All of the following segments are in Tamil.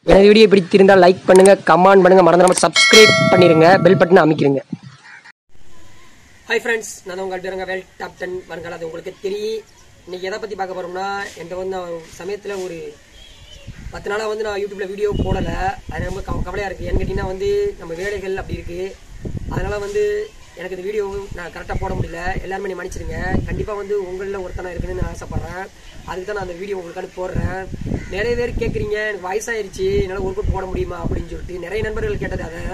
எனது வீடியோ பிடித்திருந்தால் லைக் பண்ணுங்க கமெண்ட் பண்ணுங்க மறந்துடாம சப்ஸ்கிரைப் பண்ணிருங்க பெல் பட்டனை அமைக்கிறீங்க ஹாய் ஃப்ரெண்ட்ஸ் நான் தான் உங்கள் பேருங்க வெல் டாப் டென் வருங்கால அது உங்களுக்கு தெரியும் இன்னைக்கு எதை பற்றி பார்க்க போகிறோம்னா என்கிட்ட வந்து நான் சமயத்தில் ஒரு பத்து நாளாக வந்து நான் யூடியூப்ல வீடியோ போடலை அது ரொம்ப கவ கவலையாக இருக்குது ஏன்னு கேட்டிங்கன்னா வந்து நம்ம வேலைகள் அப்படி இருக்குது அதனால் வந்து எனக்கு இந்த வீடியோ நான் கரெக்டாக போட முடியல எல்லாருமே நீ மன்னிச்சிடுங்க கண்டிப்பாக வந்து உங்களில் ஒருத்தனா இருக்குன்னு நான் ஆசைப்பட்றேன் அதுக்கு தான் நான் அந்த வீடியோ உங்களுக்கு போடுறேன் நிறைய பேர் கேட்குறீங்க எனக்கு வயசாயிருச்சு என்னால் ஒர்க் அவுட் போட முடியுமா அப்படின்னு சொல்லிட்டு நிறைய நண்பர்கள் கேட்டது அதை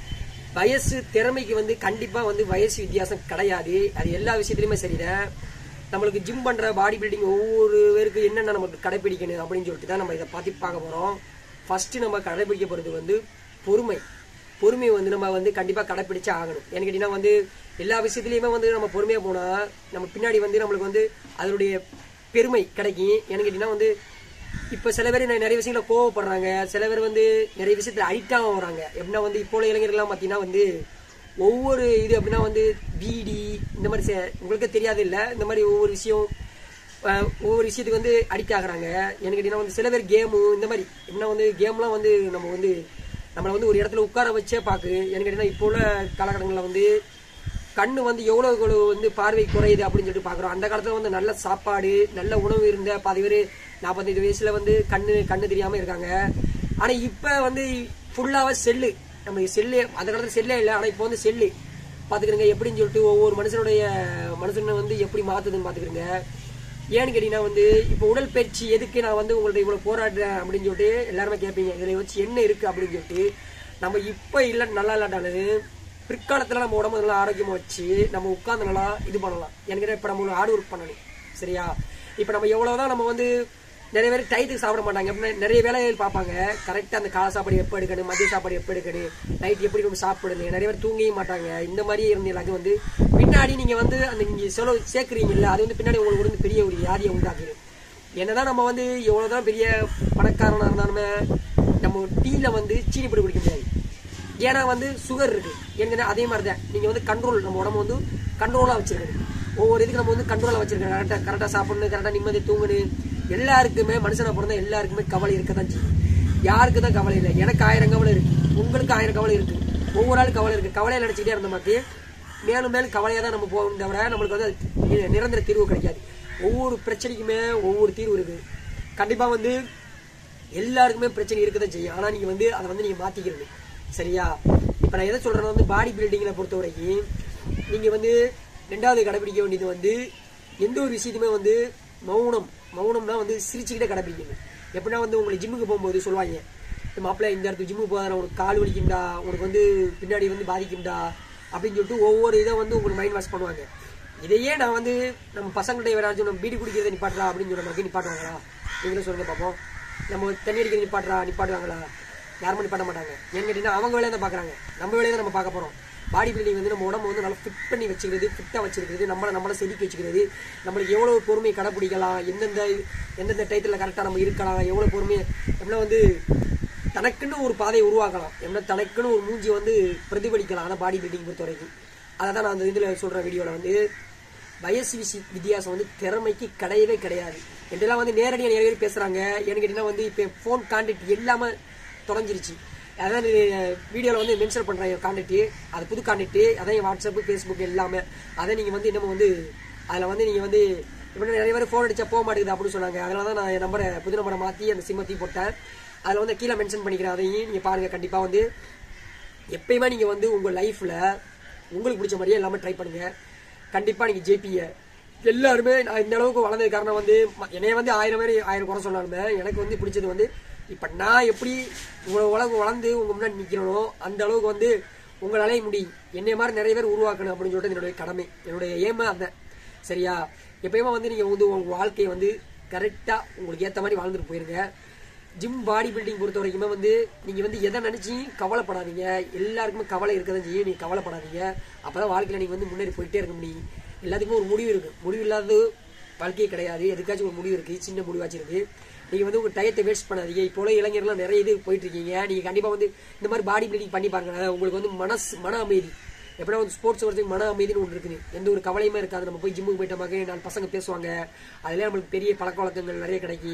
வயசு திறமைக்கு வந்து கண்டிப்பா வந்து வயசு வித்தியாசம் கிடையாது அது எல்லா விஷயத்துலயுமே சரிதான் நம்மளுக்கு ஜிம் பண்ற பாடி பில்டிங் ஒவ்வொரு பேருக்கு என்னென்ன நமக்கு கடைபிடிக்கணும் அப்படின்னு சொல்லிட்டு தான் நம்ம இதை பத்தி பார்க்க போறோம் ஃபர்ஸ்ட் நம்ம கடைபிடிக்க போறது வந்து பொறுமை பொறுமை வந்து நம்ம வந்து கண்டிப்பா கடைபிடிச்சே ஆகணும் ஏன்னு கேட்டீங்கன்னா வந்து எல்லா விஷயத்துலயுமே வந்து நம்ம பொறுமையா போனா நம்ம பின்னாடி வந்து நம்மளுக்கு வந்து அதனுடைய பெருமை கிடைக்கும் ஏன்னு கேட்டீங்கன்னா வந்து இப்ப சில பேர் நெ- நிறைய விஷயங்கள கோவப்படுறாங்க சில பேர் வந்து நிறைய விஷயத்துல அடிக்டாக வராங்க எப்படின்னா வந்து இப்போ உள்ள இளைஞர்கள்லாம் பார்த்தீங்கன்னா வந்து ஒவ்வொரு இது அப்படின்னா வந்து பீடி இந்த மாதிரி செ- உங்களுக்கே தெரியாது இல்ல இந்த மாதிரி ஒவ்வொரு விஷயம் அஹ், ஒவ்வொரு விஷயத்துக்கு வந்து அடிக்ட் ஆகுறாங்க எனக்கு கேட்டீங்கன்னா வந்து சில பேர் கேமு இந்த மாதிரி எப்படின்னா வந்து கேம்லாம் வந்து நம்ம வந்து நம்மளை வந்து ஒரு இடத்துல உட்கார வச்சே பாக்கு எனக்கு கேட்டீங்கன்னா இப்போ உள்ள காலகட்டங்களில் வந்து கண்ணு வந்து எவ்வளவு எவ்வளவு வந்து பார்வை குறையுது அப்படின்னு சொல்லிட்டு பாக்குறோம் அந்த காலத்துல வந்து நல்ல சாப்பாடு நல்ல உணவு இருந்த பாதி பேர் நாற்பத்தஞ்சு வயசுல வந்து கண்ணு கண்ணு தெரியாம இருக்காங்க ஆனா இப்ப வந்து ஃபுல்லாவே செல்லு நம்ம செல்லு அந்த காலத்துல செல்லே இல்லை ஆனா இப்போ வந்து செல்லு பாத்துக்கிறீங்க எப்படின்னு சொல்லிட்டு ஒவ்வொரு மனுஷனுடைய மனுஷனை வந்து எப்படி மாத்துதுன்னு பாத்துக்கிறீங்க ஏன்னு கேட்டீங்கன்னா வந்து இப்போ உடல் பயிற்சி எதுக்கு நான் வந்து உங்கள்ட்ட இவ்வளவு போராடுறேன் அப்படின்னு சொல்லிட்டு எல்லாருமே கேட்பீங்க இதுல வச்சு என்ன இருக்கு அப்படின்னு சொல்லிட்டு நம்ம இப்ப இல்ல நல்லா இல்லாட்டாலும் பிற்காலத்துல நம்ம உடம்பு நல்லா ஆரோக்கியமா வச்சு நம்ம உட்கார்ந்து நல்லா இது பண்ணலாம் எனக்கு இப்ப நம்ம ஹார்ட் ஒர்க் பண்ணணும் சரியா இப்ப நம்ம எவ்வளவுதான் நம்ம வந்து நிறைய பேர் டயத்துக்கு சாப்பிட மாட்டாங்க எப்படின்னா நிறைய வேலைகள் பார்ப்பாங்க கரெக்டா அந்த காலை சாப்பாடு எப்போ எடுக்கணும் மதிய சாப்பாடு எப்போ எடுக்கணும் நைட் எப்படி நம்ம சாப்பிடணும் நிறைய பேர் தூங்கவே மாட்டாங்க இந்த மாதிரி இருந்தீங்க வந்து பின்னாடி நீங்க வந்து அந்த நீங்க செலவு சேர்க்குறீங்கல்ல அது வந்து பின்னாடி உங்களுக்கு வந்து பெரிய ஒரு வியாதியை உண்டாக்குது என்னதான் நம்ம வந்து எவ்வளவுதான் பெரிய பணக்காரனா இருந்தாலுமே நம்ம டீல வந்து சீனி போட்டு குடிக்க முடியாது ஏன்னா வந்து சுகர் இருக்கு ஏன்னா அதே மாதிரி தான் நீங்க வந்து கண்ட்ரோல் நம்ம உடம்பு வந்து கண்ட்ரோலா வச்சிருக்கணும் ஒவ்வொரு இதுக்கு நம்ம வந்து கண்ட்ரோலா வச்சிருக்கணும் கரெக்டா கரெக்டா சாப்பிடணும் கரெக்டா நிம்மதி தூங்கணும் எல்லாருக்குமே மனுஷனா பிறந்தா எல்லாருக்குமே கவலை இருக்க தான் செய்யும் யாருக்கு தான் கவலை இல்லை எனக்கு ஆயிரம் கவலை இருக்கு உங்களுக்கு ஆயிரம் கவலை இருக்கு ஒவ்வொரு ஆளுக்கு கவலை இருக்கு கவலையை நினைச்சிட்டே இருந்த மாதிரி மேலும் மேலும் கவலையா தான் நம்ம போகும் தவிர நம்மளுக்கு வந்து அது நி- நிரந்தர தீர்வு கிடைக்காது ஒவ்வொரு பிரச்சனைக்குமே ஒவ்வொரு தீர்வு இருக்கு கண்டிப்பா வந்து எல்லாருக்குமே பிரச்சனை இருக்கதான் செய்யும் ஆனா நீங்க வந்து அதை வந்து நீங்க மாத்திக்கிறது சரியா இப்ப நான் எதை சொல்றேன்னா வந்து பாடி பில்டிங்ல பொறுத்த வரைக்கும் நீங்க வந்து ரெண்டாவது கடைபிடிக்க வேண்டியது வந்து எந்த ஒரு விஷயத்தையுமே வந்து மௌனம் மௌனம்னா வந்து சிரிச்சுக்கிட்டே கடைபிடிக்கணும் எப்படின்னா வந்து உங்களை ஜிம்முக்கு போகும்போது சொல்லுவாங்க இந்த மாப்பிள்ளை இந்த இடத்துக்கு ஜிம்முக்கு போகாத உனக்கு கால் வலிக்கும்டா உனக்கு வந்து பின்னாடி வந்து பாதிக்கும்டா அப்படின்னு சொல்லிட்டு ஒவ்வொரு இதை வந்து உங்களுக்கு மைண்ட் வாஷ் பண்ணுவாங்க இதையே நான் வந்து நம்ம பசங்கள்ட்ட யாராச்சும் நம்ம பீடி குடிக்கிறத நிப்பாட்டுறா அப்படின்னு சொல்ற மாதிரி நிப்பாட்டுவாங்களா நீங்களே சொல்லுங்க பார்ப்போம் நம்ம தண்ணி அடிக்கிறது நிப்பாட்டுறா நிப்பாட்டுவாங்களா யாருமே நிப்பாட்ட மாட்டாங்க ஏன்னு கேட்டீங்கன்னா அவங்க வேலையை தான் பார்க்குறாங்க நம்ம வேலையை தான் நம்ம பார்க்க போகிறோம் பாடி பில்டிங் வந்து நம்ம உடம்பு வந்து நல்லா ஃபிட் பண்ணி வச்சுக்கிறது ஃபிட்டாக வச்சிருக்கிறது நம்மளை நம்மளை செதுக்கி வச்சுக்கிறது நம்மளுக்கு எவ்வளோ பொறுமையை கடைப்பிடிக்கலாம் எந்தெந்த எந்தெந்த டயத்தில் கரெக்டாக நம்ம இருக்கலாம் எவ்வளோ பொறுமையை எப்படின்னா வந்து தனக்குன்னு ஒரு பாதையை உருவாக்கலாம் எப்படின்னா தனக்குன்னு ஒரு மூஞ்சி வந்து பிரதிபலிக்கலாம் ஆனால் பாடி பில்டிங் பொறுத்த வரைக்கும் அதை தான் நான் அந்த இதில் சொல்கிற வீடியோவில் வந்து வயசு விசி வித்தியாசம் வந்து திறமைக்கு கிடையவே கிடையாது என்றெல்லாம் வந்து நேரடியாக நிறைய பேர் பேசுகிறாங்க ஏன்னு கேட்டிங்கன்னா வந்து இப்போ ஃபோன் கான்டாக்ட் எல்லாமே தொலைஞ்சிருச்சு அதான் வீடியோவில் வந்து மென்ஷன் பண்ணுறேன் என் கான்டாக்ட் அது புது கான்டாக்ட் அதான் என் வாட்ஸ்அப் ஃபேஸ்புக் எல்லாமே அதை நீங்கள் வந்து இன்னமும் வந்து அதில் வந்து நீங்கள் வந்து இப்படி நிறைய பேர் ஃபோன் அடிச்சா போக மாட்டேங்குது அப்படின்னு சொன்னாங்க அதனால தான் நான் என் நம்பரை புது நம்பரை மாற்றி அந்த சிம்மத்தையும் போட்டேன் அதில் வந்து கீழே மென்ஷன் பண்ணிக்கிறேன் அதையும் நீங்கள் பாருங்கள் கண்டிப்பாக வந்து எப்பயுமே நீங்கள் வந்து உங்கள் லைஃப்பில் உங்களுக்கு பிடிச்ச மாதிரியே எல்லாமே ட்ரை பண்ணுங்க கண்டிப்பாக நீங்கள் ஜெயிப்பீங்க எல்லாருமே நான் இந்த அளவுக்கு வளர்ந்தது காரணம் வந்து ம- என்னைய வந்து ஆயிரம் பேர் ஆயிரம் குறை சொன்னாலுமே எனக்கு வந்து பிடிச்சது வந்து இப்போ நான் எப்படி உங்களை உலகம் வளர்ந்து உங்கள் முன்னாடி நிற்கிறனோ அந்த அளவுக்கு வந்து உங்களாலே முடியும் என்னைய மாதிரி நிறைய பேர் உருவாக்கணும் அப்படின்னு சொல்லிட்டு என்னுடைய கடமை என்னுடைய ஏமா அந்த சரியா எப்பயுமே வந்து நீங்கள் வந்து உங்கள் வாழ்க்கையை வந்து கரெக்டாக உங்களுக்கு ஏற்ற மாதிரி வாழ்ந்துட்டு போயிருங்க ஜிம் பாடி பில்டிங் பொறுத்த வரைக்குமே வந்து நீங்க வந்து எதை நினைச்சு கவலைப்படாதீங்க எல்லாருக்குமே கவலை இருக்கதான் செய்யும் நீங்க கவலைப்படாதீங்க அப்பதான் வாழ்க்கையில நீங்க வந்து முன்னேறி போயிட்டே இருக்க முடியும் எல்லாத்துக்குமே ஒரு முடிவு இருக்கு முடிவு இல்லாதது வாழ்க்கையே கிடையாது எதுக்காச்சும் ஒரு முடிவு இருக்கு சின்ன முடிவாச்சும் இருக்கு நீங்க வந்து உங்க டயத்தை வேஸ்ட் பண்ணாதீங்க இப்போ உள்ள இளைஞர்லாம் நிறைய இது போயிட்டு இருக்கீங்க நீங்க கண்டிப்பா வந்து இந்த மாதிரி பாடி பில்டிங் பண்ணி பாருங்க உங்களுக்கு வந்து மனசு மன அமைதி எப்படின்னா வந்து ஸ்போர்ட்ஸ் வரதுக்கு மன அமைதின்னு ஒன்று இருக்குது எந்த ஒரு கவலையுமே இருக்காது நம்ம போய் ஜிம்முக்கு போயிட்டோமாக்க நாலு பசங்க பேசுவாங்க அதுல நம்மளுக்கு பெரிய பழக்க வழக்கங்கள் நிறைய கிடைக்கும்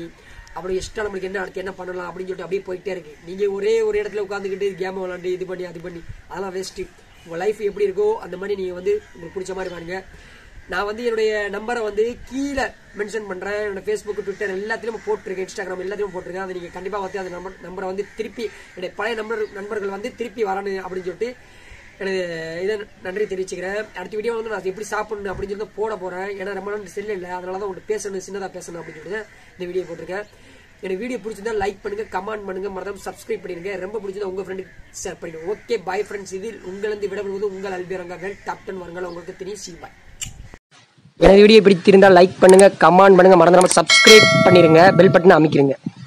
அப்படி எக்ஸ்ட்ரா நம்மளுக்கு என்ன அடுத்து என்ன பண்ணலாம் அப்படின்னு சொல்லிட்டு அப்படியே போயிட்டே இருக்கு நீங்க ஒரே ஒரு இடத்துல உட்காந்துக்கிட்டு கேம் விளாண்டு இது பண்ணி அது பண்ணி அதெல்லாம் வேஸ்ட்டு உங்க லைஃப் எப்படி இருக்கோ அந்த மாதிரி நீங்க வந்து உங்களுக்கு பிடிச்ச மாதிரி பாருங்க நான் வந்து என்னுடைய நம்பரை வந்து கீழே மென்ஷன் பண்றேன் என்னோட ஃபேஸ்புக் ட்விட்டர் எல்லாத்திலும் போட்டிருக்கேன் இன்ஸ்டாகிராம் எல்லாத்தையும் போட்டிருக்கேன் அதை நீங்க கண்டிப்பா வந்து அந்த நம்பர் நம்பரை வந்து திருப்பி என்னுடைய பழைய நம்பர் நண்பர்கள் வந்து திருப்பி வரணும் அப்படின்னு சொல்லிட்டு எனக்கு இதை நன்றி தெரிவிச்சுக்கிறேன் அடுத்த வீடியோ வந்து நான் எப்படி சாப்பிடணும் அப்படின்னு சொல்லி தான் போட போறேன் ஏன்னா ரொம்ப நாள் செல்லு இல்லை அதனால தான் உங்கள்கிட்ட பேசணும் சின்னதாக பேசணும் அப்படின்னு சொல்லிட்டு இந்த வீடியோ போட்டிருக்கேன் எனக்கு வீடியோ பிடிச்சிருந்தா லைக் பண்ணுங்க கமெண்ட் பண்ணுங்க மறக்காம சப்ஸ்கிரைப் பண்ணிருங்க ரொம்ப பிடிச்சதா உங்க ஃப்ரெண்டுக்கு ஷேர் பண்ணிடுங்க ஓகே பாய் ஃப்ரெண்ட்ஸ் இதில் உங்களிருந்து விடப்படுவது உங்கள் அல்பியரங்க வெல் டாப்டன் வருங்கள் உங்களுக்கு தெரியும் சி பாய் எனது வீடியோ பிடித்திருந்தால் லைக் பண்ணுங்க கமெண்ட் பண்ணுங்க மறந்துடாம சப்ஸ்கிரைப் பண்ணிருங்க பெல் பட்டனை அமைக்கிறீங்க